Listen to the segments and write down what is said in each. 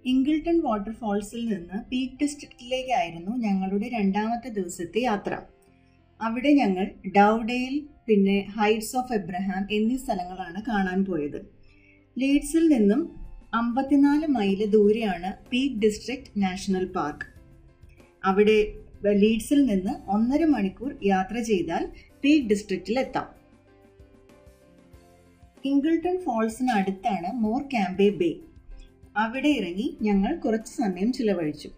ഇംഗിൾട്ടൺ വാട്ടർഫാൾസിൽ നിന്ന് പീക്ക് ഡിസ്ട്രിക്റ്റിലേക്കായിരുന്നു ഞങ്ങളുടെ രണ്ടാമത്തെ ദിവസത്തെ യാത്ര അവിടെ ഞങ്ങൾ ഡൗഡെയിൽ പിന്നെ ഹൈറ്റ്സ് ഓഫ് എബ്രഹാം എന്നീ സ്ഥലങ്ങളാണ് കാണാൻ പോയത് ലീഡ്സിൽ നിന്നും അമ്പത്തിനാല് മൈല് ദൂരെയാണ് പീക്ക് ഡിസ്ട്രിക്ട് നാഷണൽ പാർക്ക് അവിടെ ലീഡ്സിൽ നിന്ന് ഒന്നര മണിക്കൂർ യാത്ര ചെയ്താൽ പീക്ക് ഡിസ്ട്രിക്റ്റിൽ എത്താം ഇംഗിൾട്ടൺ ഫോൾസിന് അടുത്താണ് മോർ ക്യാമ്പേ ബേ അവിടെ ഇറങ്ങി ഞങ്ങൾ കുറച്ച് സമയം ചിലവഴിച്ചു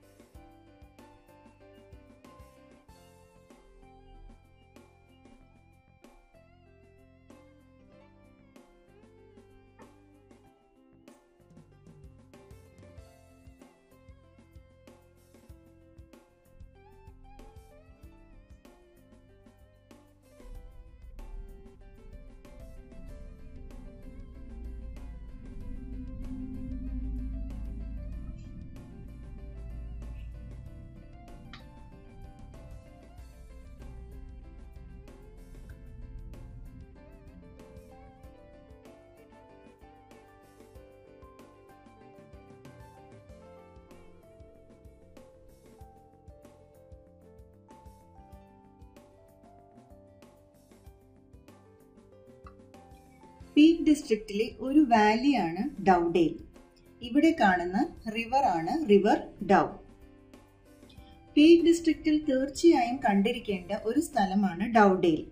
പീക്ക് ഡിസ്ട്രിക്റ്റിലെ ഒരു വാലിയാണ് ഡൗഡെയിൽ ഇവിടെ കാണുന്ന റിവർ ആണ് റിവർ ഡൗ പീക്ക് ഡിസ്ട്രിക്റ്റിൽ തീർച്ചയായും കണ്ടിരിക്കേണ്ട ഒരു സ്ഥലമാണ് ഡൗഡെയിൽ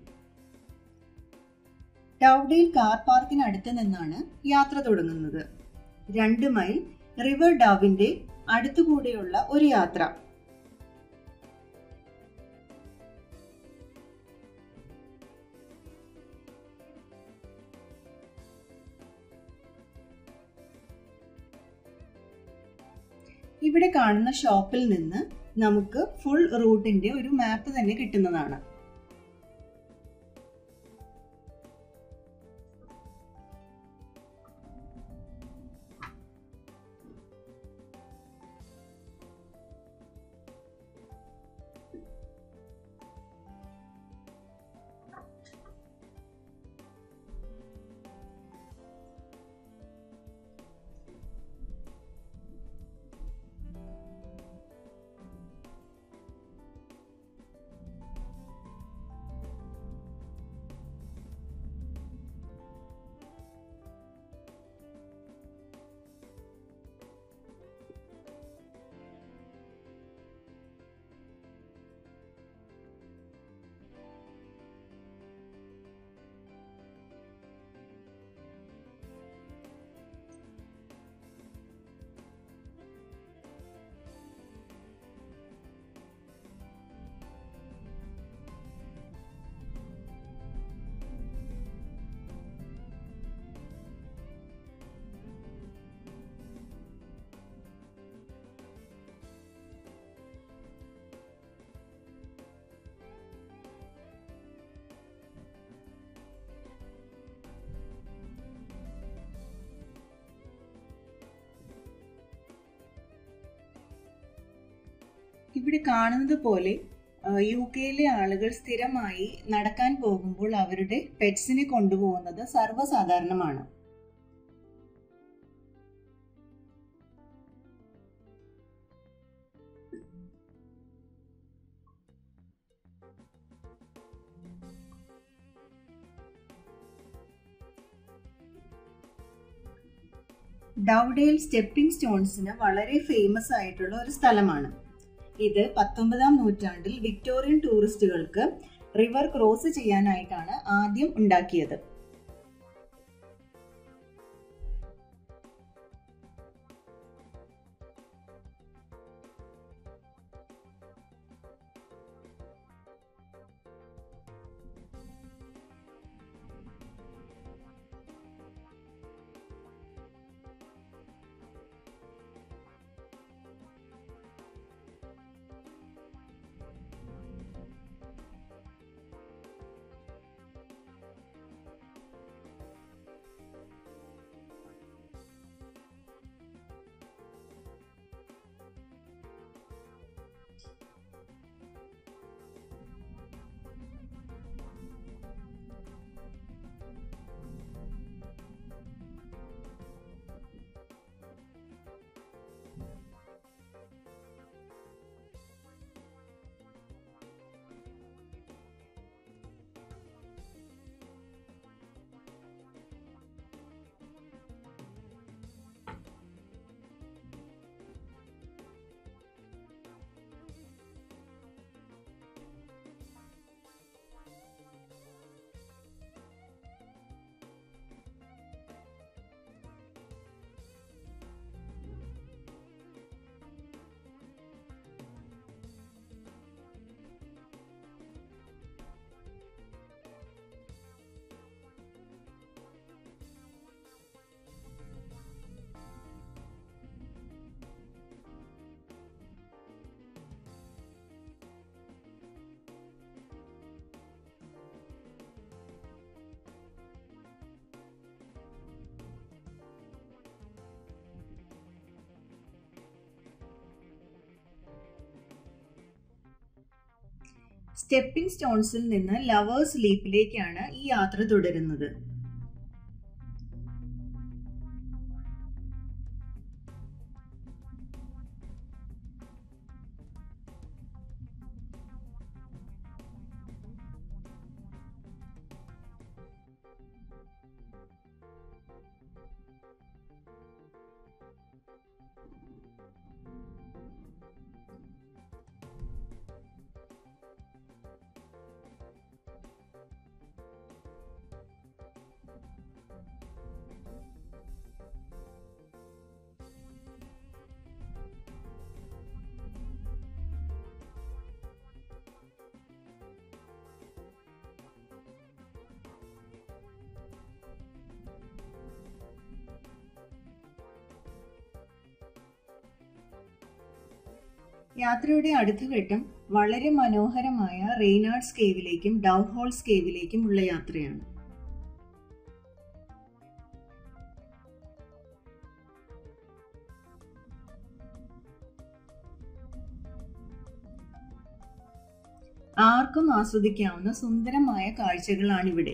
ഡൗഡെയിൽ കാർ പാർക്കിന് അടുത്ത് നിന്നാണ് യാത്ര തുടങ്ങുന്നത് രണ്ട് മൈൽ റിവർ ഡാവിന്റെ അടുത്തുകൂടെയുള്ള ഒരു യാത്ര ഇവിടെ കാണുന്ന ഷോപ്പിൽ നിന്ന് നമുക്ക് ഫുൾ റൂട്ടിന്റെ ഒരു മാപ്പ് തന്നെ കിട്ടുന്നതാണ് ഇവിടെ കാണുന്നത് പോലെ യു കെയിലെ ആളുകൾ സ്ഥിരമായി നടക്കാൻ പോകുമ്പോൾ അവരുടെ പെറ്റ്സിനെ കൊണ്ടുപോകുന്നത് സർവ്വസാധാരണമാണ് ഡൗഡേൽ സ്റ്റെപ്പിംഗ് സ്റ്റോൺസിന് വളരെ ഫേമസ് ആയിട്ടുള്ള ഒരു സ്ഥലമാണ് ഇത് പത്തൊമ്പതാം നൂറ്റാണ്ടിൽ വിക്ടോറിയൻ ടൂറിസ്റ്റുകൾക്ക് റിവർ ക്രോസ് ചെയ്യാനായിട്ടാണ് ആദ്യം ഉണ്ടാക്കിയത് സ്റ്റെപ്പിംഗ് സ്റ്റോൺസിൽ നിന്ന് ലവേഴ്സ് ലീപ്പിലേക്കാണ് ഈ യാത്ര തുടരുന്നത് യാത്രയുടെ അടുത്ത ഘട്ടം വളരെ മനോഹരമായ റെയ്നാർഡ്സ് കേവിലേക്കും ഡൗഹോൾസ് കേവിലേക്കും ഉള്ള യാത്രയാണ് ആർക്കും ആസ്വദിക്കാവുന്ന സുന്ദരമായ കാഴ്ചകളാണിവിടെ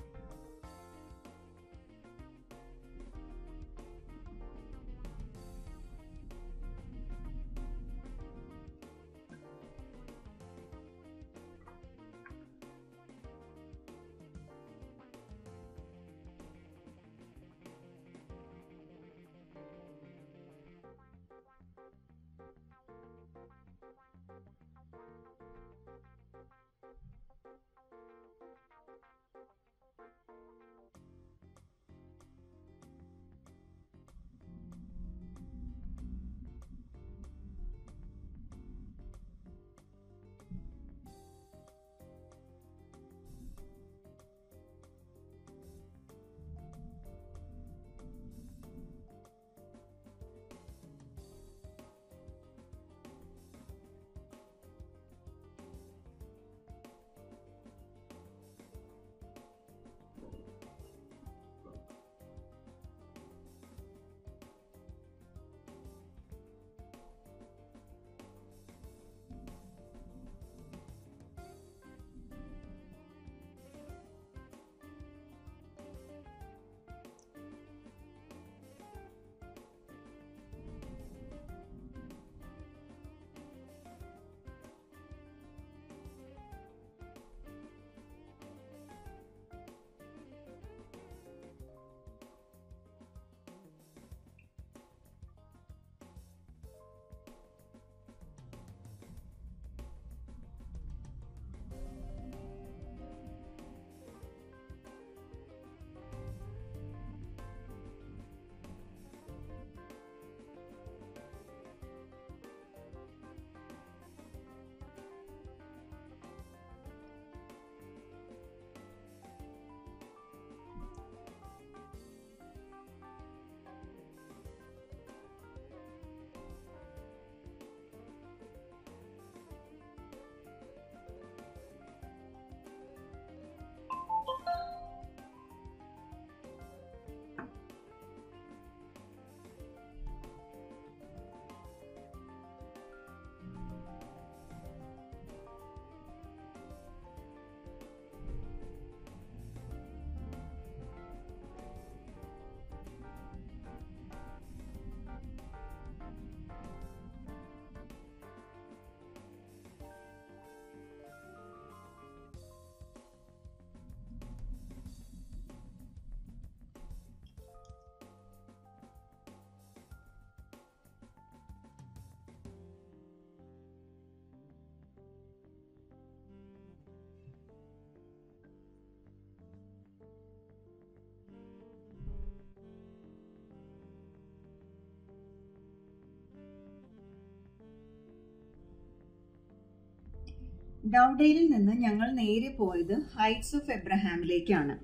ഡൗഡെയിലിൽ നിന്ന് ഞങ്ങൾ നേരെ പോയത് ഹൈറ്റ്സ് ഓഫ് എബ്രഹാമിലേക്കാണ്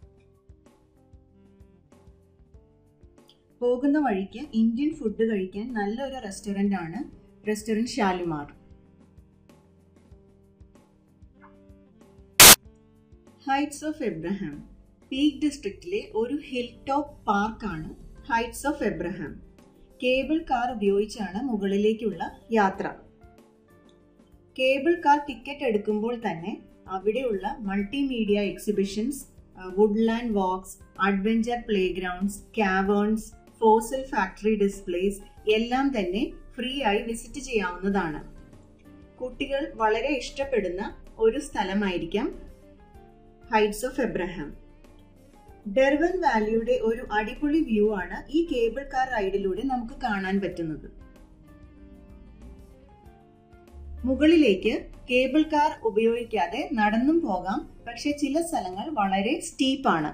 പോകുന്ന വഴിക്ക് ഇന്ത്യൻ ഫുഡ് കഴിക്കാൻ നല്ലൊരു റെസ്റ്റോറൻ്റ് ആണ് restaurant Shalimar heights of Abraham peak ഡിസ്ട്രിക്റ്റിലെ ഒരു ഹിൽ ടോപ്പ് പാർക്കാണ് heights of Abraham cable car ഉപയോഗിച്ചാണ് മുകളിലേക്കുള്ള യാത്ര കേബിൾ കാർ ടിക്കറ്റ് എടുക്കുമ്പോൾ തന്നെ അവിടെയുള്ള multimedia exhibitions woodland wax adventure play grounds caverns fossil factory displays എല്ലാം തന്നെ ഫ്രീ ആയി വിസിറ്റ് ചെയ്യാവുന്നതാണ് കുട്ടികൾ വളരെ ഇഷ്ടപ്പെടുന്ന ഒരു സ്ഥലമായിരിക്കാം ഹൈറ്റ്സ് ഓഫ് എബ്രഹാം ഡെർവൻ വാലിയുടെ ഒരു അടിപൊളി വ്യൂ ആണ് ഈ കേബിൾ കാർ റൈഡിലൂടെ നമുക്ക് കാണാൻ പറ്റുന്നത് മുകളിലേക്ക് കേബിൾ കാർ ഉപയോഗിക്കാതെ നടന്നും പോകാം പക്ഷെ ചില സ്ഥലങ്ങൾ വളരെ സ്റ്റീപ്പാണ്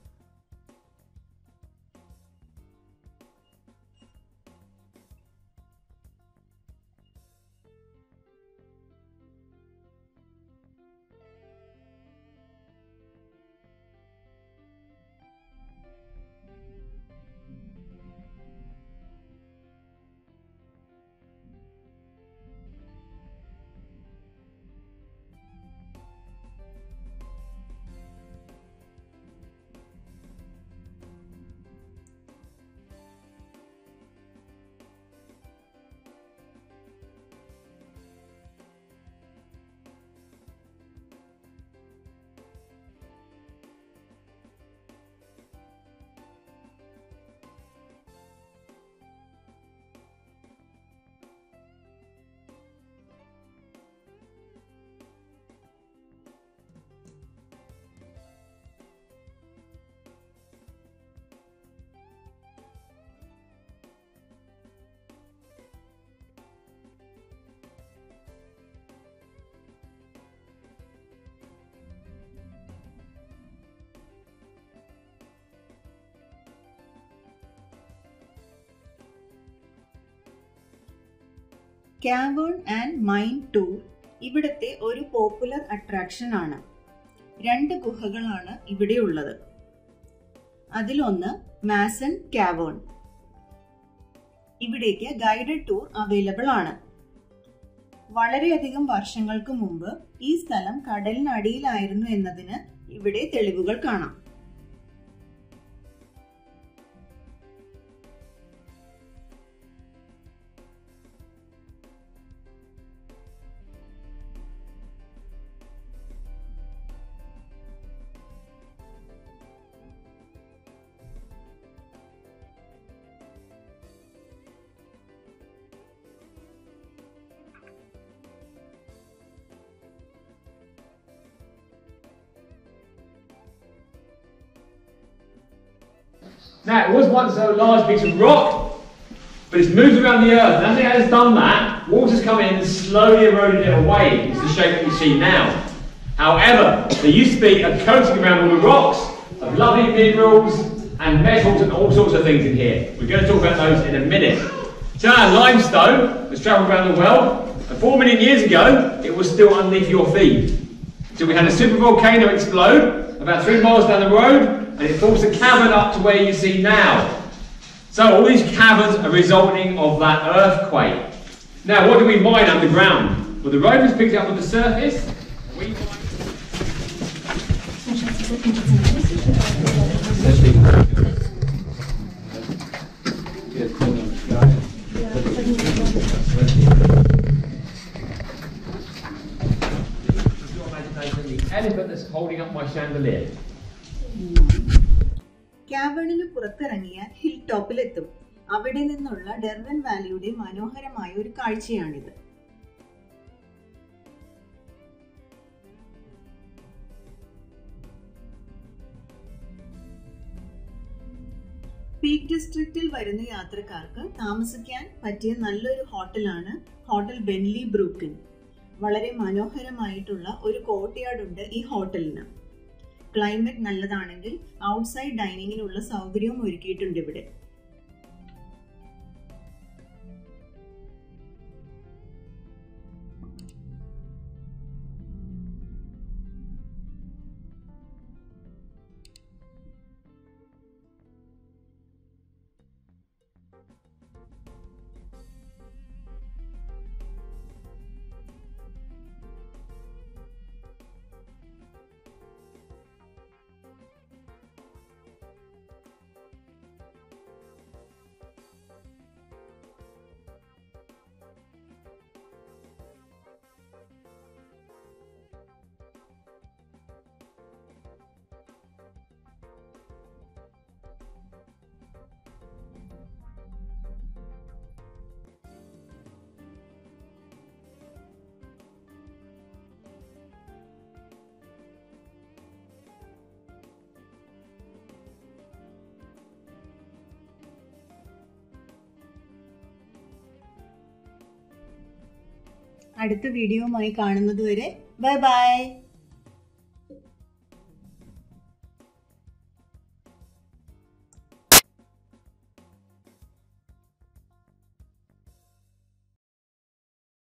കാവേൺ ആൻഡ് മൈൻ ടൂർ ഇവിടുത്തെ ഒരു പോപ്പുലർ അട്രാക്ഷൻ ആണ് രണ്ട് ഗുഹകളാണ് ഇവിടെ ഉള്ളത് അതിലൊന്ന് മാസൺ കാവേൺ ഇവിടേക്ക് ഗൈഡഡ് ടൂർ അവൈലബിൾ ആണ് വളരെയധികം വർഷങ്ങൾക്ക് മുമ്പ് ഈ സ്ഥലം കടലിനടിയിലായിരുന്നു എന്നതിന് ഇവിടെ തെളിവുകൾ കാണാം Now, it was once a large piece of rock, but it's moved around the earth. And as it has done that, water's come in and slowly eroded it away into the shape that you see now. However, there used to be a coating around all the rocks of lovely minerals and metals and all sorts of things in here. We're going to talk about those in a minute. So our limestone has travelled around the world, and four million years ago, it was still underneath your feet. So we had a super volcano explode about three miles down the road, and it forced a cavern up to where you see now. So all these caverns are resulting of that earthquake. Now, what do we mine underground? Well, the rovers picked it up with the surface. We mine- your imagination, the elephant that's holding up my chandelier. കാവേണിന് പുറത്തിറങ്ങിയാൽ hill ടോപ്പിലെത്തും അവിടെ നിന്നുള്ള ഡെർവൻ വാലിയുടെ മനോഹരമായ ഒരു കാഴ്ചയാണിത് peak ഡിസ്ട്രിക്റ്റിൽ വരുന്ന യാത്രക്കാർക്ക് താമസിക്കാൻ പറ്റിയ നല്ലൊരു ഹോട്ടലാണ് ഹോട്ടൽ ബെൻലി ബ്രൂക്കിൻ വളരെ മനോഹരമായിട്ടുള്ള ഒരു കോർട്ട്യാർഡ് ഉണ്ട് ഈ ഹോട്ടലിന് ക്ലൈമറ്റ് നല്ലതാണെങ്കിൽ ഔട്ട്സൈഡ് ഡൈനിങ്ങിനുള്ള സൗകര്യവും ഒരുക്കിയിട്ടുണ്ട് ഇവിടെ അടുത്ത വീഡിയോയുമായി കാണുന്നത് വരെ ബൈ ബൈ